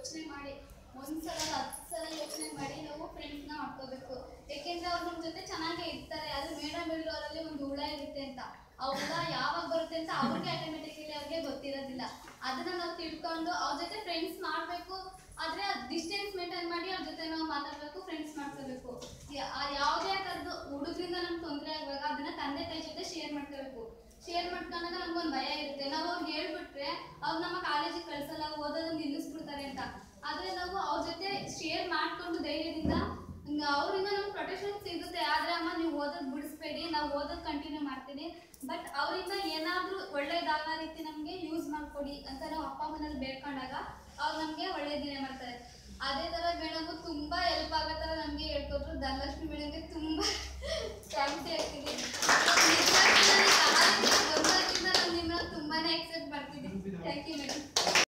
ಯೋಚನೆ ಮಾಡಿ ಒಂದ್ಸಲ ಅಲ್ಲ ಹತ್ತು ಸಲ ಯೋಚನೆ ಮಾಡಿ ನಾವು ಫ್ರೆಂಡ್ಸ್ನ ಮಾಡ್ಕೋಬೇಕು ಯಾಕೆಂದ್ರೆ ಅವ್ರು ನಮ್ಮ ಜೊತೆ ಚೆನ್ನಾಗೇ ಇರ್ತಾರೆ ಅದು ಮೇಡಮ್ ಹೇಳೋರಲ್ಲಿ ಒಂದು ಹುಳ ಇರುತ್ತೆ ಅಂತ ಆ ಹುಳ ಯಾವಾಗ ಬರುತ್ತೆ ಅಂತ ಅವ್ರಿಗೆ ಆಟೋಮೆಟಿಕಲಿ ಅವ್ರಿಗೆ ಗೊತ್ತಿರೋದಿಲ್ಲ ಅದನ್ನ ನಾವು ತಿಳ್ಕೊಂಡು ಅವ್ರ ಜೊತೆ ಫ್ರೆಂಡ್ಸ್ ಮಾಡಬೇಕು ಆದ್ರೆ ಡಿಸ್ಟೆನ್ಸ್ ಮೇಂಟೈನ್ ಮಾಡಿ ಅವ್ರ ಜೊತೆ ನಾವು ಮಾತಾಡಬೇಕು ಫ್ರೆಂಡ್ಸ್ ಮಾಡ್ಕೋಬೇಕು ಯಾ- ಆ ಯಾವುದೇ ಥರದ್ದು ಹುಡುಗರಿಂದ ನಮ್ಗೆ ತೊಂದರೆ ಆಗುವಾಗ ಅದನ್ನ ತಂದೆ ತಾಯಿ ಜೊತೆ ಶೇರ್ ಮಾಡ್ಕೋಬೇಕು ಶೇರ್ ಮಾಡ್ಕೊಂಡಾಗ ನಮ್ಗೊಂದು ಭಯ ಇರುತ್ತೆ ನಾವು ಅವ್ರಿಗೆ ಹೇಳ್ಬಿಟ್ರೆ ಅವ್ರು ನಮ್ಮ ಕಾಲೇಜಿಗೆ ಕಳ್ಸಲ್ಲ ಓದೋದನ್ನ ನಿಲ್ಲಿಸ್ಬಿಡ್ತಾರೆ ಅಂತ ಆದ್ರೆ ನಾವು ಅವ್ರ ಜೊತೆ ಶೇರ್ ಮಾಡ್ಕೊಂಡು ಧೈರ್ಯದಿಂದ ನ- ಅವರಿಂದ ನಮ್ಗೆ ಪ್ರೊಟೆಕ್ಷನ್ ಸಿಗುತ್ತೆ ಆದ್ರೆ ಅಮ್ಮ ನೀವು ಓದೋದು ಬಿಡಿಸ್ಬೇಡಿ ನಾವು ಓದೋದು ಕಂಟಿನ್ಯೂ ಮಾಡ್ತೀನಿ ಬಟ್ ಅವರಿಂದ ಏನಾದ್ರೂ ಒಳ್ಳೇದಾಗೋ ರೀತಿ ನಮಗೆ ಯೂಸ್ ಮಾಡ್ಕೊಡಿ ಅಂತ ನಾವು ಅಪ್ಪ ಅಮ್ಮನಲ್ಲಿ ಬೇಡ್ಕೊಂಡಾಗ ಅವ್ರು ನಮಗೆ ಒಳ್ಳೇದಿನೇ ಮಾಡ್ತಾರೆ ಅದೇ ಥರ ಮೇಡಮು ತುಂಬ ಹೆಲ್ಪ್ ಆಗೋ ಥರ ನಮಗೆ ಹೇಳ್ಕೊಟ್ರು ಧನಲಕ್ಷ್ಮಿ ಮೇಡಮ್ಗೆ ತುಂಬ ಥ್ಯಾಂಕ್ಸ್ ಹೇಳ್ತೀನಿ ನಿಜವಾಗ್ಲೂ ನನಗೆ ಕಾಲೇಜಿಗೆ ಬಂದಾಗಿಂದ ನಾನು ನಿಮ್ಮನ್ನ ತುಂಬಾನೇ ಎಕ್ಸೆಪ್ಟ್ ಮಾಡ್ತಿದ್ದೀನಿ ಥ್ಯಾಂಕ್ ಯು ಮೇಡಮ್